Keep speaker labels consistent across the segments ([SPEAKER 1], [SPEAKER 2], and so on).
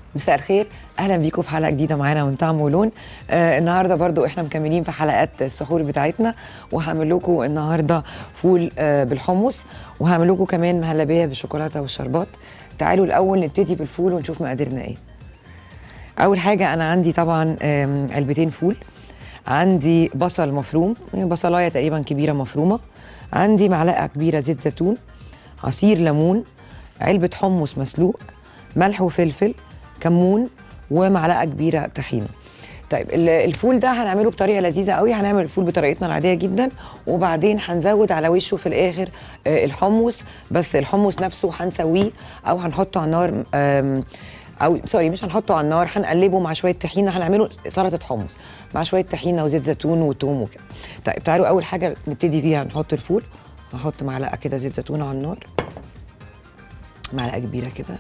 [SPEAKER 1] مساء الخير اهلا بيكم في حلقه جديده معانا من طعم ولون آه النهارده برضو احنا مكملين في حلقات السحور بتاعتنا وهعمل لكم النهارده فول آه بالحمص وهعمل لكم كمان مهلبيه بالشوكولاته والشربات تعالوا الاول نبتدي بالفول ونشوف مقاديرنا ايه اول حاجه انا عندي طبعا آم، علبتين فول عندي بصل مفروم بصلايه تقريبا كبيره مفرومه عندي معلقه كبيره زيت زيتون عصير ليمون علبه حمص مسلوق ملح وفلفل كمون ومعلقه كبيره طحينه طيب ال- الفول ده هنعمله بطريقه لذيذه قوي هنعمل الفول بطريقتنا العاديه جدا وبعدين هنزود على وشه في الاخر آه، الحمص بس الحمص نفسه هنسويه او هنحطه على النار آم، او سوري مش هنحطه على النار هنقلبه مع شويه طحينه هنعمله سلطه حمص مع شويه طحينه وزيت زيتون وتوم وكده طيب تعالوا اول حاجه نبتدي بيها نحط الفول هحط معلقه كده زيت زيتون على النار معلقه كبيره كده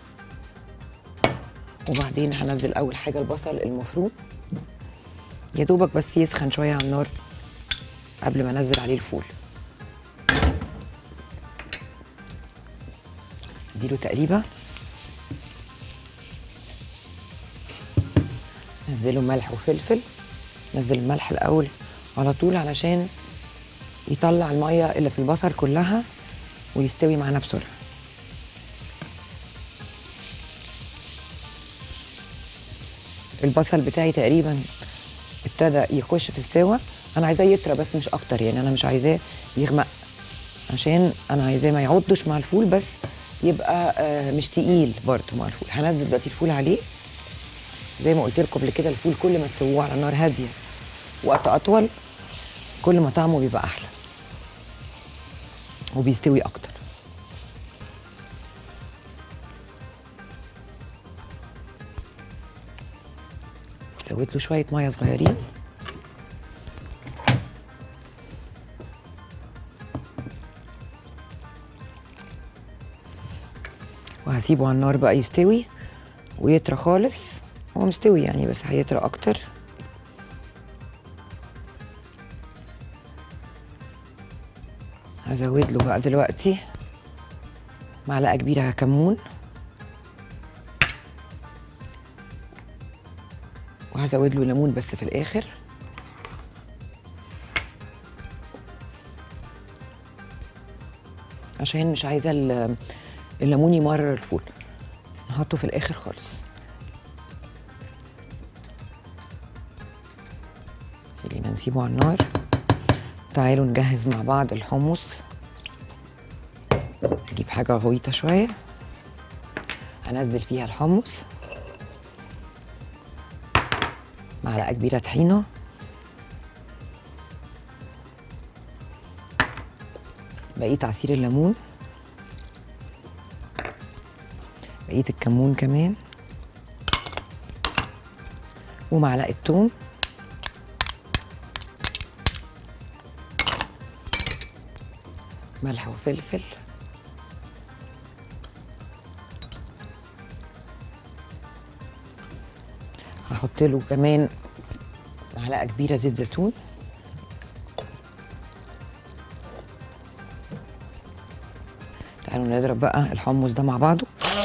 [SPEAKER 1] وبعدين هنزل اول حاجه البصل المفروم يا دوبك بس يسخن شويه على النار قبل ما انزل عليه الفول اديله تقريبه نزله ملح وفلفل نزل الملح الاول على طول علشان يطلع الميه اللي في البصل كلها ويستوي معانا بسرعه البصل بتاعي تقريبا ابتدى يخش في السوا انا عايزاه يطرى بس مش اكتر يعني انا مش عايزاه يغمق عشان انا عايزاه ما يعضش مع الفول بس يبقى آه، مش تقيل برضه مع الفول هنزل دلوقتي الفول عليه زي ما قلت لكم قبل كده الفول كل ما تسووه على نار هاديه وقت اطول كل ما طعمه بيبقى احلى وبيستوي اكتر زودت له شويه ميه صغيرين وهسيبه على النار بقى يستوي ويطرى خالص هو مستوي يعني بس هيطرى اكتر هزود له بقى دلوقتي معلقه كبيره كمون وهزود له ليمون بس في الاخر عشان مش عايزه ال- الليمون يمرر الفول نحطه في الاخر خالص خلينا نسيبه على النار تعالوا نجهز مع بعض الحمص نجيب حاجه غويطه شويه هنزل فيها الحمص معلقه كبيره طحينه بقيه عصير الليمون بقيه الكمون كمان ومعلقه توم ملح وفلفل هحط له كمان معلقه كبيره زيت زيتون تعالوا نضرب بقى الحمص ده مع بعضه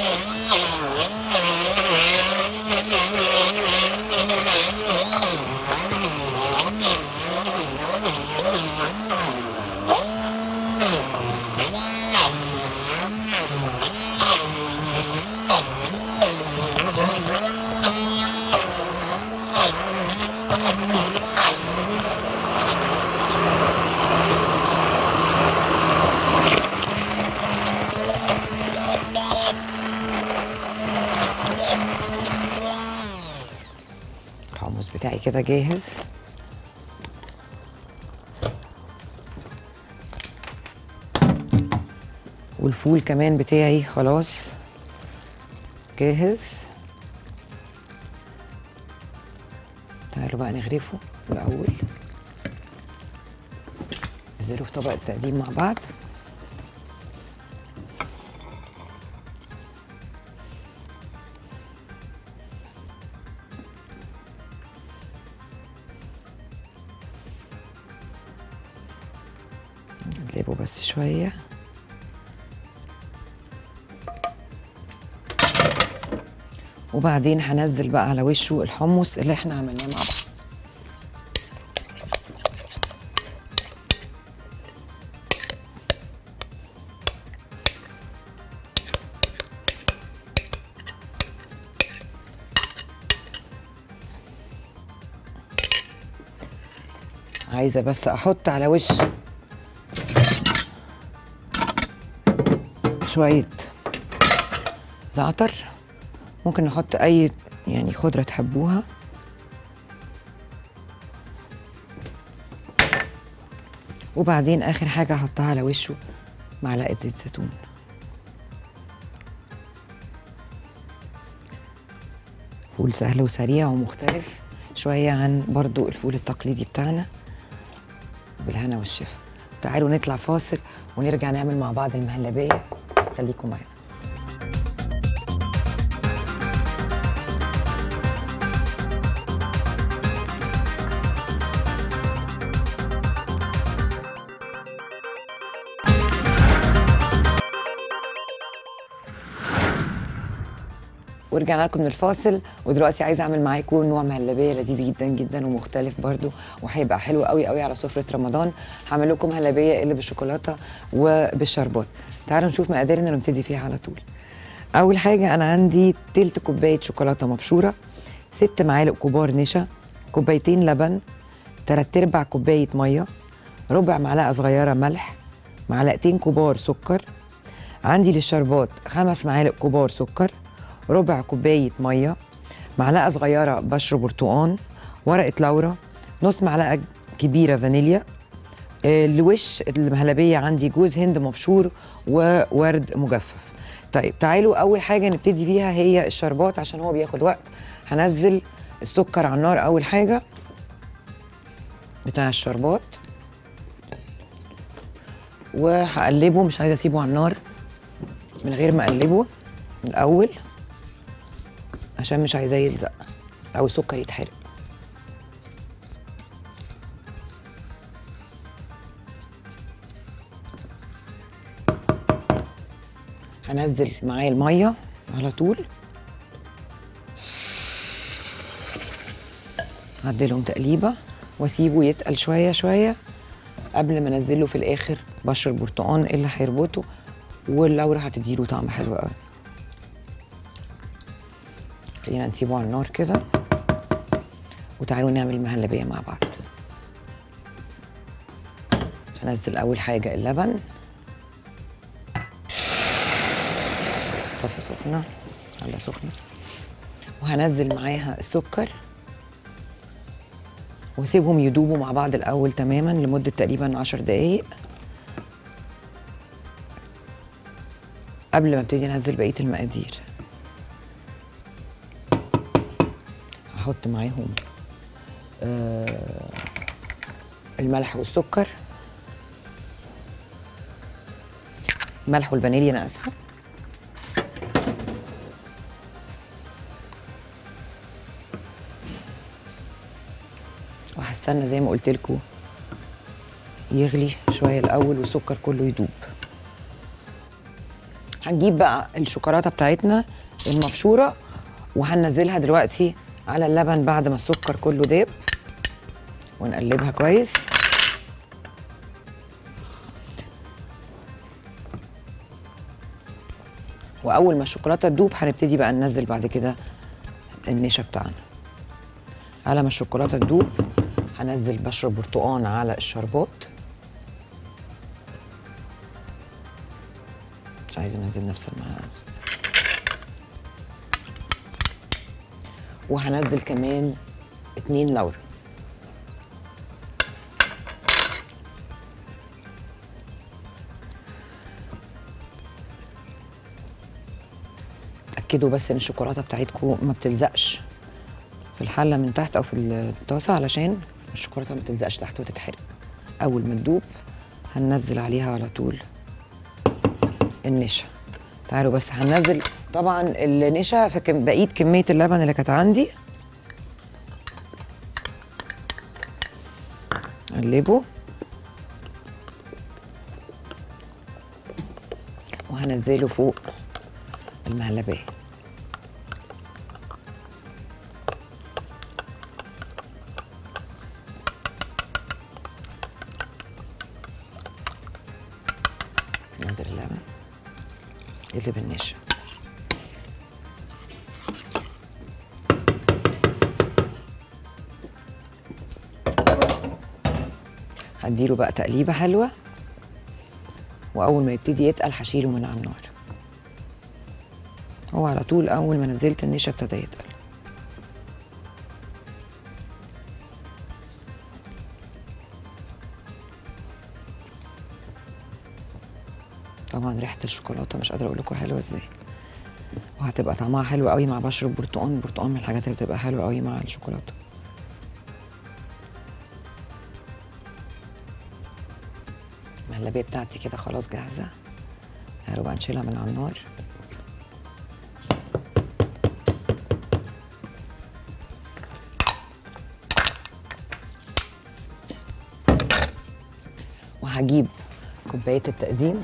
[SPEAKER 1] الحمص بتاعي كده جاهز والفول كمان بتاعي خلاص جاهز تعالوا بقى نغرفه الأول ننزله في طبق التقديم مع بعض نقلبه بس شوية وبعدين هنزل بقى على وشه الحمص اللي احنا عملناه مع بعض عايزه بس احط على وش شويه زعتر ممكن نحط اي يعني خضره تحبوها وبعدين اخر حاجه احطها على وشه معلقه زيت زيتون فول سهل وسريع ومختلف شويه عن برضو الفول التقليدي بتاعنا بالهنا والشفا تعالوا نطلع فاصل ونرجع نعمل مع بعض المهلبيه خليكم معانا ورجعنا لكم من الفاصل ودلوقتي عايزه اعمل معاكم نوع مهلبيه لذيذ جدا جدا ومختلف برده وهيبقى حلو قوي قوي على سفره رمضان هعمل لكم مهلبيه اللي بالشوكولاته وبالشربات تعالوا نشوف مقاديرنا ونبتدي فيها على طول اول حاجه انا عندي تلت كوبايه شوكولاته مبشوره ست معالق كبار نشا كوبايتين لبن تلات ارباع كوبايه ميه ربع معلقه صغيره ملح معلقتين كبار سكر عندي للشربات خمس معالق كبار سكر ربع كوبايه ميه معلقه صغيره بشر برتقان ورقه لورا نص معلقه كبيره فانيليا آه، الوش المهلبيه عندي جوز هند مبشور وورد مجفف طيب تعالوا اول حاجه نبتدي بيها هي الشربات عشان هو بياخد وقت هنزل السكر على النار اول حاجه بتاع الشربات وهقلبه مش عايزه اسيبه على النار من غير ما اقلبه الاول عشان مش عايزاه يلزق او السكر يتحرق هنزل معاه الميه على طول هديلهم تقليبه واسيبه يتقل شويه شويه قبل ما انزله في الاخر بشر البرتقان اللي هيربطه واللورة هتديله طعم حلو قوي خلينا نسيبه على النار كده وتعالوا نعمل مهلبية مع بعض هنزل أول حاجة اللبن طاسة سخنة على سخنة وهنزل معاها السكر واسيبهم يدوبوا مع بعض الأول تماما لمدة تقريبا عشر دقايق قبل ما ابتدي انزل بقية المقادير هحط معاهم آه الملح والسكر الملح والفانيليا انا اسفه وهستنى زي ما قلت لكم يغلي شويه الاول والسكر كله يدوب هنجيب بقى الشوكولاته بتاعتنا المبشوره وهننزلها دلوقتي على اللبن بعد ما السكر كله داب ونقلبها كويس واول ما الشوكولاته تدوب هنبتدي بقى ننزل بعد كده النشا بتاعنا على ما الشوكولاته تدوب هنزل بشر برتقان على الشربات مش عايزه انزل نفس المعلقه وهنزل كمان اتنين لورا اتاكدوا بس ان الشوكولاته بتاعتكم ما بتلزقش في الحله من تحت او في الطاسه علشان الشوكولاته ما تلزقش تحت وتتحرق اول ما تدوب هننزل عليها على طول النشا تعالوا بس هننزل طبعا النشا في كم- بقيه كميه اللبن اللي كانت عندي قلبه وهنزله فوق المهلبيه اللي بالنشا هديله بقى تقليبه حلوه واول ما يبتدي يتقل هشيله من على النار هو على طول اول ما نزلت النشا ابتدى يتقل طبعا ريحه الشوكولاته مش قادره اقول لكم حلوه ازاي وهتبقى طعمها حلو قوي مع بشر البرتقال البرتقال من الحاجات اللي بتبقى حلوه قوي مع الشوكولاته المهلبيه بتاعتي كده خلاص جاهزه تعالوا بقى نشيلها من على النار وهجيب كوبايه التقديم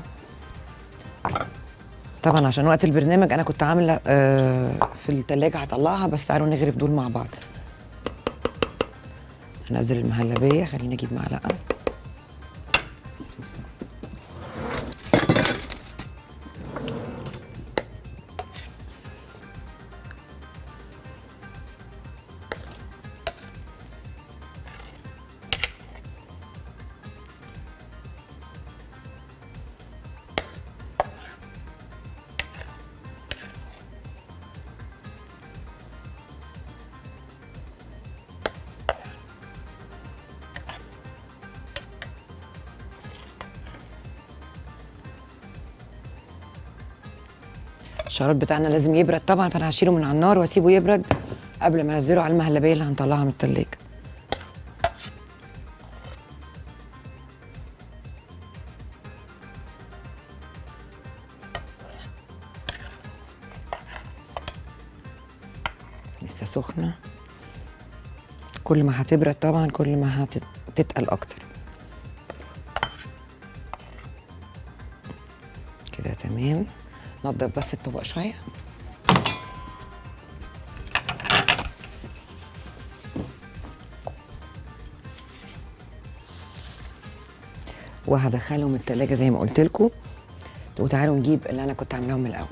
[SPEAKER 1] طبعا عشان وقت البرنامج انا كنت عامله آه، في التلاجة هطلعها بس تعالوا نغرف دول مع بعض هنزل المهلبيه خليني اجيب معلقه الشراب بتاعنا لازم يبرد طبعا فانا هشيله من على النار واسيبه يبرد قبل ما انزله على المهلبيه اللي هنطلعها من التلاجة لسه سخنه كل ما هتبرد طبعا كل ما هتتقل اكتر كده تمام نضف بس الطبق شويه وهدخلهم التلاجة زي ما قلت لكم وتعالوا نجيب اللي انا كنت عاملاهم من الاول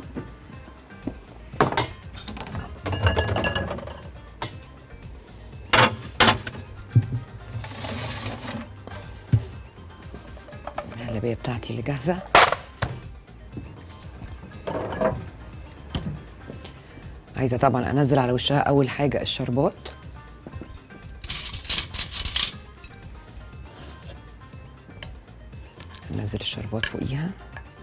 [SPEAKER 1] المهلبيه بتاعتي اللي جاهزه عايزه طبعا انزل على وشها اول حاجه الشربات انزل الشربات فوقيها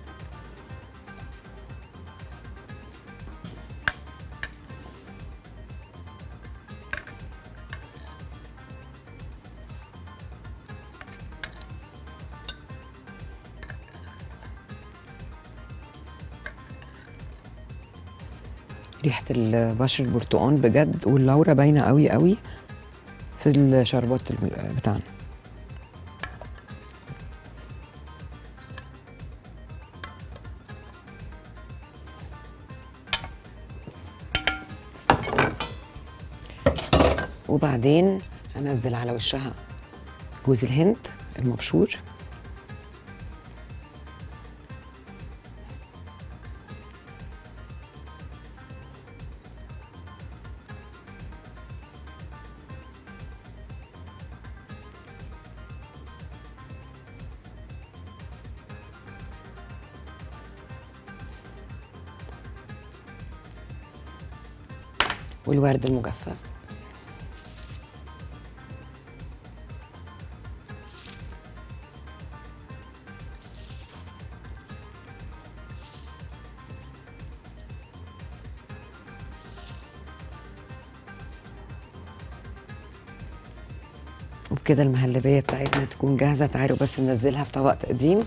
[SPEAKER 1] ريحه البشر البرتقال بجد واللورا باينه قوي قوي في الشربات الم- بتاعنا وبعدين هنزل على وشها جوز الهند المبشور والورد المجفف وبكده المهلبية بتاعتنا تكون جاهزة تعالوا بس ننزلها في طبق تقديم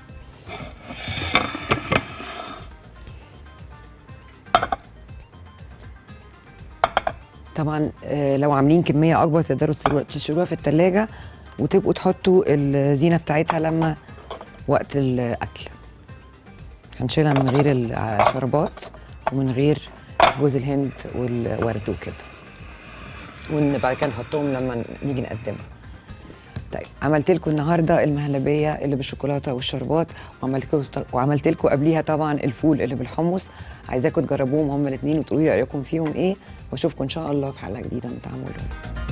[SPEAKER 1] طبعا آه، لو عاملين كمية أكبر تقدروا تسيبوها- تشيلوها في التلاجة وتبقوا تحطوا الزينة بتاعتها لما وقت الأكل هنشيلها من غير الشربات ومن غير جوز الهند والورد وكده وبعد كده نحطهم لما نيجي نقدمها طيب عملت لكم النهارده المهلبيه اللي بالشوكولاته والشربات وعملت لكم وعملت لكم قبليها طبعا الفول اللي بالحمص عايزاكم تجربوهم هما الاثنين وتقولوا لي رايكم فيهم ايه واشوفكم ان شاء الله في حلقه جديده من طعم ولون